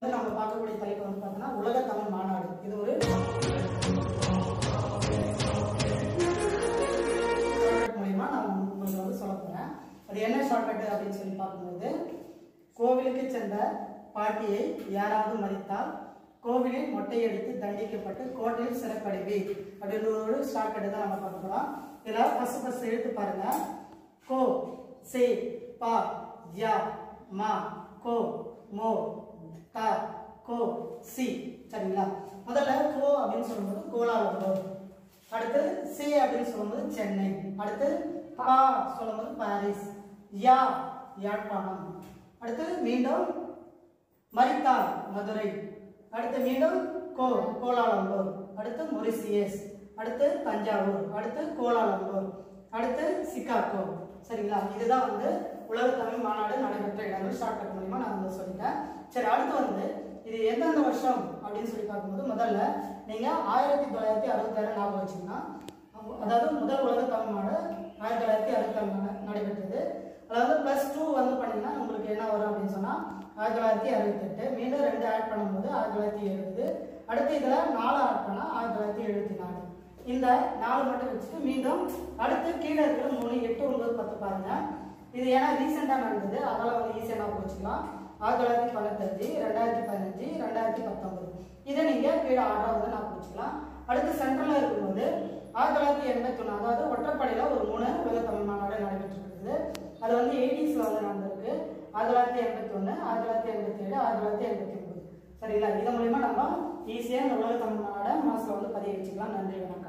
நம்ம பார்க்கக்கூடிய தலைப்பு வந்து பார்த்தோம்னா உலக தமிழ் மாநாடு இது ஒரு ஷார்ட்கட் மூலியமா நான் உங்களுக்கு வந்து சொல்ல போறேன் அது என்ன ஷார்ட்கட் அப்படின்னு சொல்லி பார்க்கும்போது கோவிலுக்கு சென்ற பாட்டியை யாராவது மதித்தால் கோவிலில் மொட்டையடித்து தண்டிக்கப்பட்டு கோட்டையில் சிறப்படைவி அப்படின்னு ஒரு ஷார்ட்கட் தான் நம்ம பார்க்க போறோம் இதில் ஃபர்ஸ்ட் ஃபர்ஸ்ட் எழுத்து பாருங்க கோ சே பா யா மா கோ மோ த கோ சி சரிங்களா முதல்ல கோ அப்படின்னு சொல்லும்போது கோலாலம்பூர் அடுத்து சி அப்படின்னு சொல்லும்போது சென்னை அடுத்து பா சொல்லும்போது பாரிஸ் யா யாழ்ப்பாணம் அடுத்து மீண்டும் மரித்தால் மதுரை அடுத்து மீண்டும் கோ கோலாலம்பூர் அடுத்து மொரிசியஸ் அடுத்து தஞ்சாவூர் அடுத்து கோலாலம்பூர் அடுத்து சிகாகோ சரிங்களா இதுதான் வந்து உலக தமிழ் மாநாடு நடைபெற்ற இடங்கள் ஷார்ட்கட் மூலியமா நான் வந்து சொல்லிட்டேன் சரி அடுத்து வந்து இது எந்தெந்த வருஷம் அப்படின்னு சொல்லி பார்க்கும்போது முதல்ல நீங்க ஆயிரத்தி தொள்ளாயிரத்தி அறுபத்தாறு ஞாபகம் வச்சீங்கன்னா அதாவது முதல் உலக தமிழ் மாநாடு ஆயிரத்தி தொள்ளாயிரத்தி அறுபத்தாறு நடைபெற்றது அதாவது ப்ளஸ் டூ வந்து பண்ணீங்கன்னா உங்களுக்கு என்ன வரும் அப்படின்னு சொன்னால் ஆயிரத்தி தொள்ளாயிரத்தி அறுபத்தெட்டு மீண்டும் ரெண்டு ஆட் பண்ணும்போது ஆயிரத்தி தொள்ளாயிரத்தி எழுபது அடுத்து இதில் நாலு ஆட் பண்ணால் ஆயிரத்தி தொள்ளாயிரத்தி எழுபத்தி நாலு இந்த நாலு மட்டும் வச்சுட்டு மீண்டும் அடுத்து கீழே இருக்கிற மூணு எட்டு ஒன்பது பத்து பாருங்க இது ஏன்னா ரீசெண்டாக நடந்தது அதெல்லாம் வந்து ஈஸியாக நான் வச்சுக்கலாம் ஆயிரத்தி தொள்ளாயிரத்தி தொண்ணூத்தஞ்சு ரெண்டாயிரத்தி பதினஞ்சு ரெண்டாயிரத்தி பத்தொன்பது இதை நீங்கள் கீழே ஆர்டராக வந்து நான் பிடிச்சிக்கலாம் அடுத்து சென்ட்ரலில் இருக்கும்போது ஆயிரத்தி தொள்ளாயிரத்தி எண்பத்தொன்று அதாவது ஒற்றைப்படையில் ஒரு மூணு உலக தமிழ் மாநாடு நடைபெற்றிருக்குது அது வந்து எயிட்டிஸில் வந்து நடந்திருக்கு ஆயிரத்தி தொள்ளாயிரத்தி எண்பத்தொன்று ஆயிரத்தி தொள்ளாயிரத்தி எண்பத்தி ஏழு ஆயிரத்தி தொள்ளாயிரத்தி எண்பத்தி ஒன்பது சரிங்களா இதன் மூலியமா நம்ம ஈஸியாக இந்த உலக தமிழ் மாநாட மனசில் வந்து பதிய வச்சுக்கலாம் நன்றி வணக்கம்